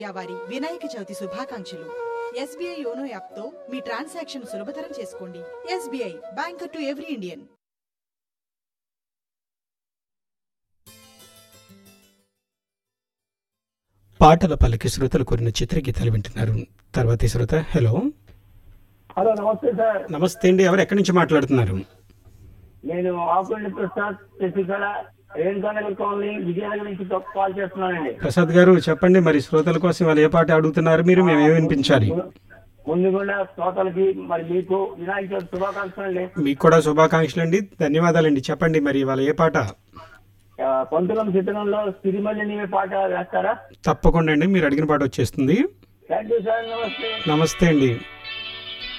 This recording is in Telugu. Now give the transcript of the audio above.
వారి వినాయక చవితి శుభాకాంక్షలు ఎస్బీఐ యోనో యాప్తో మీ ట్రాన్సాక్షన్ సులభతరం చేసుకోండి SBI banker to every Indian పాటల పల్లకి శ్రోతలు కోరిన చిత్రగీతాలు వింటున్నారు తర్వాతి శ్రోత హలో హలో నమస్తే సార్ నమస్తే అండి ఎవరు ఎక్కడి నుంచి మాట్లాడుతున్నారు నేను ఆకుల్ని ప్రసాద్ శశికళ రేణుకానగర్ కాలనీ విజయనగరం నుంచి కాల్ చేస్తున్నానండి ప్రసాద్ గారు చెప్పండి మరి శ్రోతల కోసం వాళ్ళు ఏ పాట అడుగుతున్నారు మీరు మేము ఏమి వినిపించాలి ముందుగుండా శ్రోతలకి మరి మీకు వినాయక చవితి శుభాకాంక్షలు అండి మీకు కూడా శుభాకాంక్షలు అండి ధన్యవాదాలండి చెప్పండి మరి వాళ్ళ ఏ పాట ఆ, పంతులం చిత్రంలో సిరిమల్లి నీవే పాట వేస్తారా తప్పకుండా అండి మీరు అడిగిన పాట వచ్చేస్తుంది థ్యాంక్ యూ సార్ నమస్తే నమస్తే అండి